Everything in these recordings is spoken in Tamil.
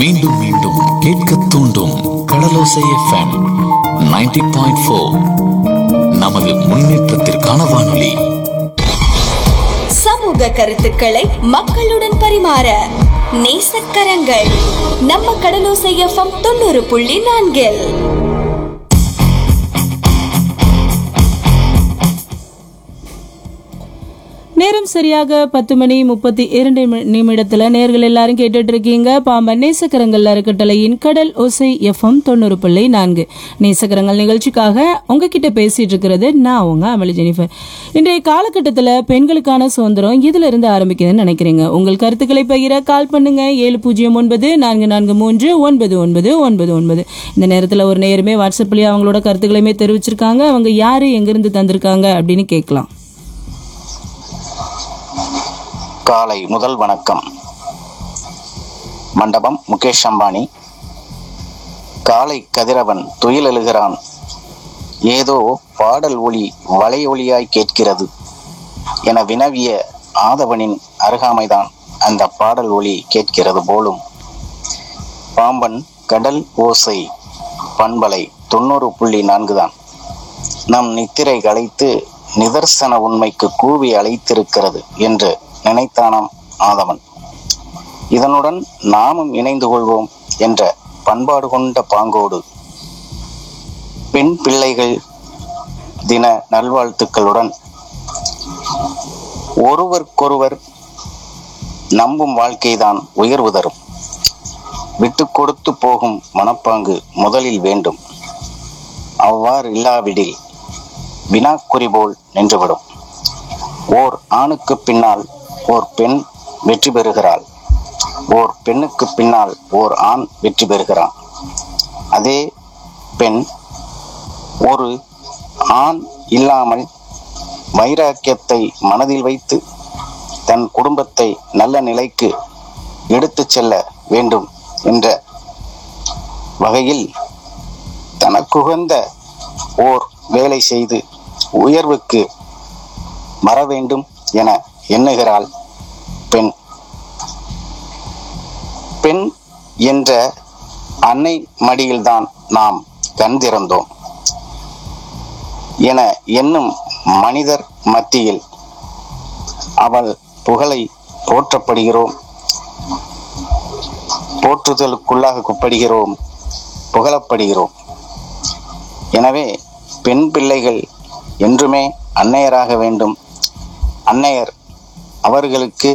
மீண்டும் மீண்டும் கேட்க தூண்டும் கடலோசை எஃப்எம் 90.4 பாயிண்ட் ஃபோர் நமது முன்னேற்றத்திற்கான வானொலி சமூக கருத்துக்களை மக்களுடன் பரிமாற நேசக்கரங்கள் நம்ம கடலோசை எஃப்எம் தொண்ணூறு புள்ளி நான்கில் நேரம் சரியாக பத்து மணி முப்பத்தி இரண்டு நிமி- நிமிடத்துல நேர்கள் எல்லாரும் கேட்டுட்டு இருக்கீங்க பாம்பன் நேசக்கரங்கள் அறக்கட்டளையின் கடல் ஓசை எஃப்எம் தொண்ணூறு புள்ளி நான்கு நேசக்கரங்கள் நிகழ்ச்சிக்காக உங்ககிட்ட பேசிட்டு இருக்கிறது நான் உங்க அமளி ஜெனிஃபர் இன்றைய காலகட்டத்தில் பெண்களுக்கான சுதந்திரம் இதுல இருந்து ஆரம்பிக்குதுன்னு நினைக்கிறீங்க உங்கள் கருத்துக்களை பகிர கால் பண்ணுங்க ஏழு பூஜ்ஜியம் ஒன்பது நான்கு நான்கு மூன்று ஒன்பது ஒன்பது ஒன்பது ஒன்பது இந்த நேரத்தில் ஒரு நேருமே வாட்ஸ்அப்லயே அவங்களோட கருத்துக்களையுமே தெரிவிச்சிருக்காங்க அவங்க யாரு எங்கிருந்து தந்திருக்காங்க அப்படின்னு கேட்கலாம் காலை முதல் வணக்கம் மண்டபம் முகேஷ் அம்பானி காலை கதிரவன் துயில் எழுகிறான் ஏதோ பாடல் ஒளி வலை ஒளியாய் கேட்கிறது என வினவிய ஆதவனின் அருகாமைதான் அந்த பாடல் ஒளி கேட்கிறது போலும் பாம்பன் கடல் ஓசை பண்பலை தொண்ணூறு புள்ளி நான்கு தான் நம் நித்திரை கலைத்து நிதர்சன உண்மைக்கு கூவி அழைத்திருக்கிறது என்று நினைத்தானாம் ஆதவன் இதனுடன் நாமும் இணைந்து கொள்வோம் என்ற பண்பாடு கொண்ட பாங்கோடு பெண் பிள்ளைகள் தின நல்வாழ்த்துக்களுடன் ஒருவருக்கொருவர் நம்பும் வாழ்க்கைதான் உயர்வு தரும் விட்டு கொடுத்து போகும் மனப்பாங்கு முதலில் வேண்டும் அவ்வாறு இல்லாவிடில் வினாக்குறி போல் நின்றுவிடும் ஓர் ஆணுக்கு பின்னால் ஓர் பெண் வெற்றி பெறுகிறாள் ஓர் பெண்ணுக்கு பின்னால் ஓர் ஆண் வெற்றி பெறுகிறான் அதே பெண் ஒரு ஆண் இல்லாமல் வைராக்கியத்தை மனதில் வைத்து தன் குடும்பத்தை நல்ல நிலைக்கு எடுத்துச் செல்ல வேண்டும் என்ற வகையில் தனக்குகந்த ஓர் வேலை செய்து உயர்வுக்கு வர வேண்டும் என எண்ணுகிறாள் பெண் பெண் என்ற அன்னை மடியில்தான் நாம் கண் திறந்தோம் என எண்ணும் மனிதர் மத்தியில் அவள் புகழை போற்றப்படுகிறோம் போற்றுதலுக்குள்ளாகப்படுகிறோம் புகழப்படுகிறோம் எனவே பெண் பிள்ளைகள் என்றுமே அன்னையராக வேண்டும் அன்னையர் அவர்களுக்கு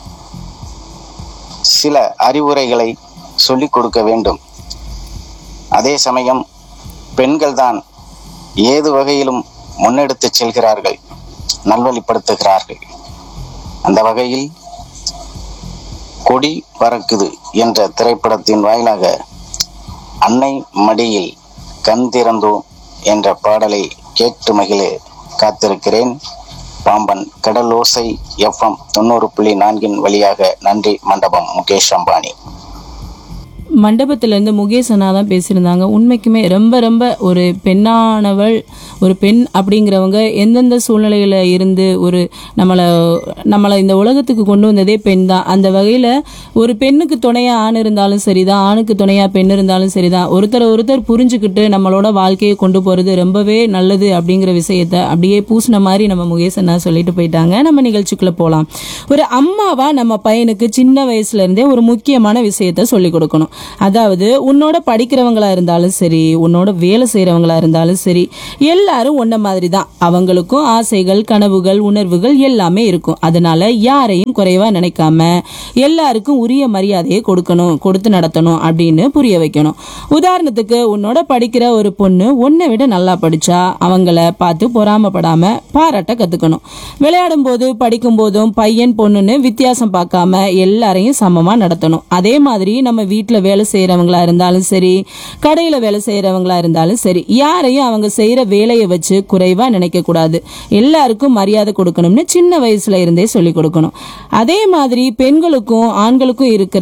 சில அறிவுரைகளை சொல்லிக் கொடுக்க வேண்டும் அதே சமயம் பெண்கள்தான் ஏது வகையிலும் முன்னெடுத்துச் செல்கிறார்கள் நல்வழிப்படுத்துகிறார்கள் அந்த வகையில் கொடி பறக்குது என்ற திரைப்படத்தின் வாயிலாக அன்னை மடியில் கண் திறந்தோம் என்ற பாடலை கேட்டு மகிழ காத்திருக்கிறேன் பாம்பன் கடலோசை எஃப்எம் தொண்ணூறு புள்ளி நான்கின் வழியாக நன்றி மண்டபம் முகேஷ் அம்பானி மண்டபத்திலேருந்து முகேஷ் அண்ணா தான் பேசியிருந்தாங்க உண்மைக்குமே ரொம்ப ரொம்ப ஒரு பெண்ணானவள் ஒரு பெண் அப்படிங்கிறவங்க எந்தெந்த சூழ்நிலையில் இருந்து ஒரு நம்மளை நம்மளை இந்த உலகத்துக்கு கொண்டு வந்ததே பெண் தான் அந்த வகையில் ஒரு பெண்ணுக்கு துணையாக ஆண் இருந்தாலும் சரிதான் ஆணுக்கு துணையாக பெண் இருந்தாலும் சரிதான் ஒருத்தர் ஒருத்தர் புரிஞ்சுக்கிட்டு நம்மளோட வாழ்க்கையை கொண்டு போகிறது ரொம்பவே நல்லது அப்படிங்கிற விஷயத்த அப்படியே பூசின மாதிரி நம்ம முகேஷ் அண்ணா சொல்லிட்டு போயிட்டாங்க நம்ம நிகழ்ச்சிக்குள்ளே போகலாம் ஒரு அம்மாவா நம்ம பையனுக்கு சின்ன வயசுல இருந்தே ஒரு முக்கியமான விஷயத்த சொல்லி கொடுக்கணும் அதாவது உன்னோட படிக்கிறவங்களா இருந்தாலும் சரி உன்னோட வேலை செய்கிறவங்களா இருந்தாலும் சரி எல்லாரும் ஒன்ன மாதிரி தான் அவங்களுக்கும் ஆசைகள் கனவுகள் உணர்வுகள் எல்லாமே இருக்கும் அதனால யாரையும் குறைவா நினைக்காம எல்லாருக்கும் உரிய மரியாதையை கொடுக்கணும் கொடுத்து நடத்தணும் அப்படின்னு புரிய வைக்கணும் உதாரணத்துக்கு உன்னோட படிக்கிற ஒரு பொண்ணு உன்னை விட நல்லா படிச்சா அவங்கள பார்த்து பொறாமப்படாம பாராட்ட கத்துக்கணும் விளையாடும் போது படிக்கும் போதும் பையன் பொண்ணுன்னு வித்தியாசம் பார்க்காம எல்லாரையும் சமமா நடத்தணும் அதே மாதிரி நம்ம வீட்ல வேலை செய்யறவங்களா இருந்தாலும் சரி கடையில வேலை செய்யறவங்களா இருந்தாலும் சரி யாரையும் அவங்க செய்யற வேலையை வச்சு குறைவா நினைக்க கூடாது எல்லாருக்கும் மரியாதை கொடுக்கணும்னு சின்ன வயசுல இருந்தே சொல்லி கொடுக்கணும் அதே மாதிரி பெண்களுக்கும் ஆண்களுக்கும் இருக்கிற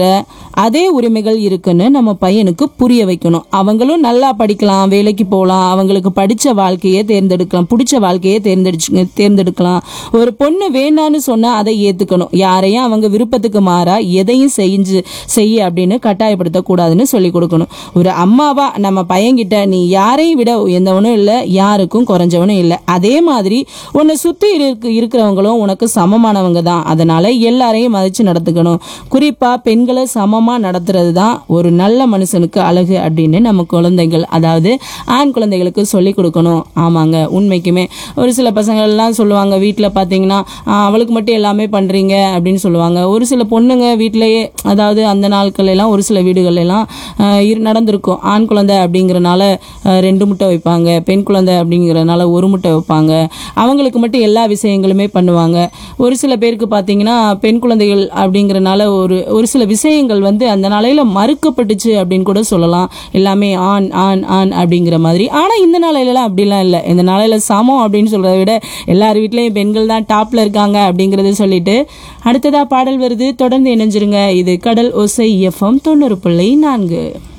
அதே உரிமைகள் இருக்குன்னு நம்ம பையனுக்கு புரிய வைக்கணும் அவங்களும் நல்லா படிக்கலாம் வேலைக்கு போகலாம் அவங்களுக்கு படிச்ச வாழ்க்கையே தேர்ந்தெடுக்கலாம் பிடிச்ச வாழ்க்கையே தேர்ந்தெடுச்சு தேர்ந்தெடுக்கலாம் ஒரு பொண்ணு வேண்டான்னு சொன்னா அதை ஏத்துக்கணும் யாரையும் அவங்க விருப்பத்துக்கு மாறா எதையும் செஞ்சு செய்ய அப்படின்னு கட்டாயப்படுத்தக்கூடாதுன்னு சொல்லி கொடுக்கணும் ஒரு அம்மாவா நம்ம பையன்கிட்ட நீ யாரையும் விட உயர்ந்தவனும் இல்லை யாருக்கும் குறைஞ்சவனும் இல்லை அதே மாதிரி உன்னை சுற்றி இருக்கு இருக்கிறவங்களும் உனக்கு சமமானவங்க தான் அதனால எல்லாரையும் மதிச்சு நடத்துக்கணும் குறிப்பா பெண்களை சமமா நடத்துறது தான் ஒரு நல்ல மனுஷனுக்கு அழகு அப்படின்னு நம்ம குழந்தைகள் அதாவது ஆண் குழந்தைகளுக்கு சொல்லி கொடுக்கணும் ஆமாங்க உண்மைக்குமே ஒரு சில பசங்கள்லாம் சொல்லுவாங்க வீட்டில் பார்த்தீங்கன்னா "ஆ, அவளுக்கு மட்டும் எல்லாமே பண்றீங்க அப்படின்னு சொல்லுவாங்க ஒரு சில பொண்ணுங்க வீட்டிலேயே அதாவது அந்த நாட்கள் எல்லாம் ஒரு சில வீடுகள் எல்லாம் ஆ, இரு- நடந்திருக்கும் ஆண் குழந்தை அப்படிங்கறனால ஆ, ரெண்டு முட்டை வைப்பாங்க பெண் குழந்தை அப்படிங்கறனால ஒரு முட்டை வைப்பாங்க அவங்களுக்கு மட்டும் எல்லா விஷயங்களுமே பண்ணுவாங்க ஒரு சில பேருக்கு பார்த்தீங்கன்னா பெண் குழந்தைகள் அப்படிங்கறனால ஒரு ஒரு சில விஷயங்கள் வந்து அந்த நாளையில மறுக்கப்பட்டுச்சு அப்படின்னு கூட சொல்லலாம் எல்லாமே ஆண் ஆண் ஆண் அப்படிங்கிற மாதிரி ஆனா இந்த நாளையிலலாம் அப்படிலாம் இல்லை இந்த நாளையில சமம் அப்படின்னு சொல்றதை விட எல்லார் வீட்லயும் பெண்கள் தான் டாப்ல இருக்காங்க அப்படிங்கறத சொல்லிட்டு அடுத்ததா பாடல் வருது தொடர்ந்து இணைஞ்சிருங்க இது கடல் ஒசை எஃப்எம் தொண்ணூறு புள்ளி நான்கு